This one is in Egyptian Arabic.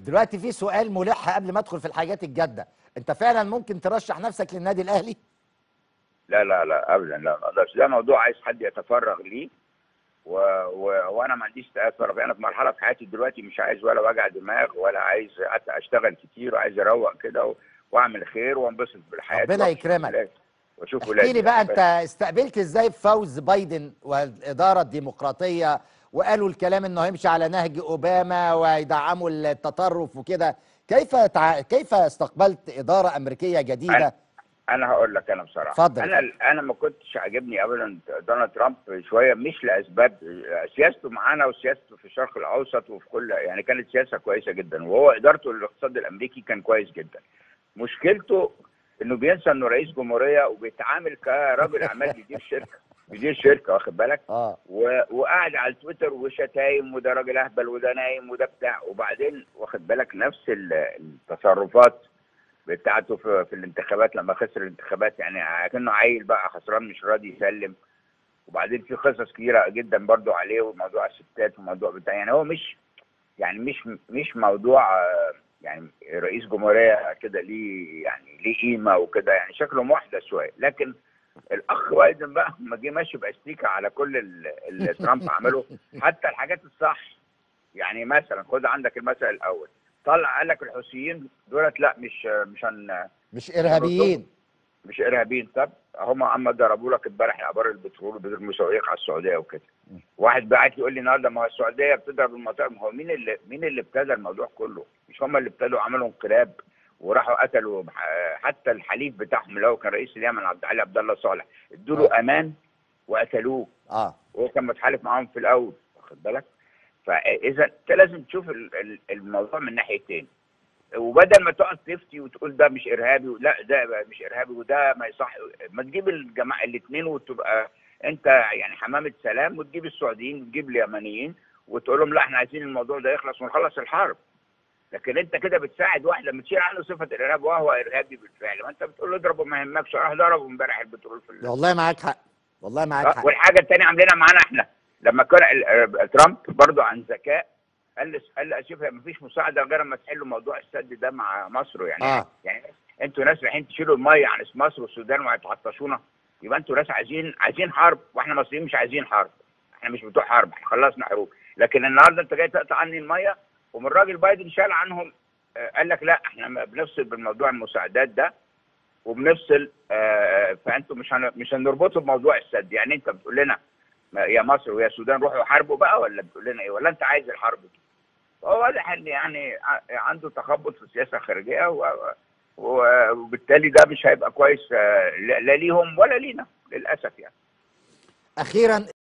دلوقتي في سؤال ملح قبل ما ادخل في الحاجات الجاده انت فعلا ممكن ترشح نفسك للنادي الاهلي لا لا لا ابدا لا ما اقدرش ده موضوع عايز حد يتفرغ ليه و... و... وانا ما عنديش تفرغ انا في مرحله في حياتي دلوقتي مش عايز ولا وجع دماغ ولا عايز حتى اشتغل كتير وعايز اروق كده و... واعمل خير وانبسط بالحياه ربنا يكرمك. واشوف احكي ولادي لي بقى انت استقبلت ازاي فوز بايدن والاداره الديمقراطيه وقالوا الكلام انه هيمشي على نهج اوباما ويدعموا التطرف وكده كيف تع... كيف استقبلت اداره امريكيه جديده انا هقول لك انا بصراحه اتفضل. انا انا ما كنتش عاجبني ابدا دونالد ترامب شويه مش لاسباب سياسته معانا وسياسته في الشرق الاوسط وفي كل يعني كانت سياسه كويسه جدا وهو ادارته للاقتصاد الامريكي كان كويس جدا مشكلته انه بينسى انه رئيس جمهوريه وبيتعامل كراجل اعمال بيدير شركه بيدير شركه واخد بالك اه و- وقاعد على تويتر وشتايم وده راجل اهبل وده نايم وده بتاع وبعدين واخد بالك نفس ال- التصرفات بتاعته في, في الانتخابات لما خسر الانتخابات يعني كانه عيل بقى خسران مش راضي يسلم وبعدين في قصص كتيره جدا برضو عليه وموضوع الستات وموضوع بتاع يعني هو مش يعني مش مش موضوع آه، يعني رئيس جمهوريه كده ليه يعني ليه قيمه وكده يعني شكله محدث شويه لكن الاخ بايدن بقى لما جه ماشي باستيكه على كل ال- اللي ترامب عمله حتى الحاجات الصح يعني مثلا خد عندك المثل الاول طلع قال لك الحوثيين دولت لا مش مش هن مش ارهابيين مش ارهابيين طب هم اما ضربوا لك امبارح ابار البترول بدون صواريخ على السعوديه وكده واحد بعت يقول لي النهارده ما هو السعوديه بتضرب المطار ما هو مين اللي مين اللي ابتدى الموضوع كله مش هم اللي ابتدوا عملوا انقلاب وراحوا قتلوا ح- حتى الحليف بتاعهم اللي هو كان رئيس اليمن عبد العالي عبد الله صالح ادوا له امان وقتلوه اه وهو كان متحالف معاهم في الاول واخد بالك فاذا انت لازم تشوف ال- ال- الموضوع من ناحيتين وبدل ما تقعد تفتي وتقول ده مش ارهابي لا ده مش ارهابي وده ما يصح ما تجيب الجماعه الاثنين وتبقى انت يعني حمامه سلام وتجيب السعوديين وتجيب اليمنيين وتقول لهم لا احنا عايزين الموضوع ده يخلص ونخلص الحرب لكن انت كده بتساعد واحد لما تشيل عنه صفه الارهاب وهو ارهابي بالفعل ما انت بتقول له اضربه ما يهمكش راح ضربه امبارح البترول في ال- والله معاك حق والله معاك آه، حق والحاجه الثانيه عاملينها معانا احنا لما كان ال- آه، ترامب برضو عن ذكاء قال لي قال لي شوف ما فيش مساعده غير اما تحلوا موضوع السد ده مع مصر يعني آه. يعني انتوا ناس رايحين تشيلوا الميه عن مصر والسودان وهتعطشونا يبقى انتوا ناس عايزين عايزين حرب واحنا مصريين مش عايزين حرب احنا مش بتوع حرب احنا خلصنا حروب لكن النهارده انت جاي تقطع عني الميه ومن الراجل بايدن شال عنهم آه، قال لك لا احنا بنفصل بالموضوع المساعدات ده وبنفصل آه، فانتوا مش هن... مش هنربطه بموضوع السد يعني انت بتقول لنا ما- يا مصر ويا السودان روحوا حاربوا بقى ولا بتقول لنا ايه ولا انت عايز الحرب دي هو واضح ان يعني ع- عنده تخبط في السياسه الخارجيه و... و- وبالتالي ده مش هيبقى كويس آه، لا لا ليهم ولا لينا للاسف يعني اخيرا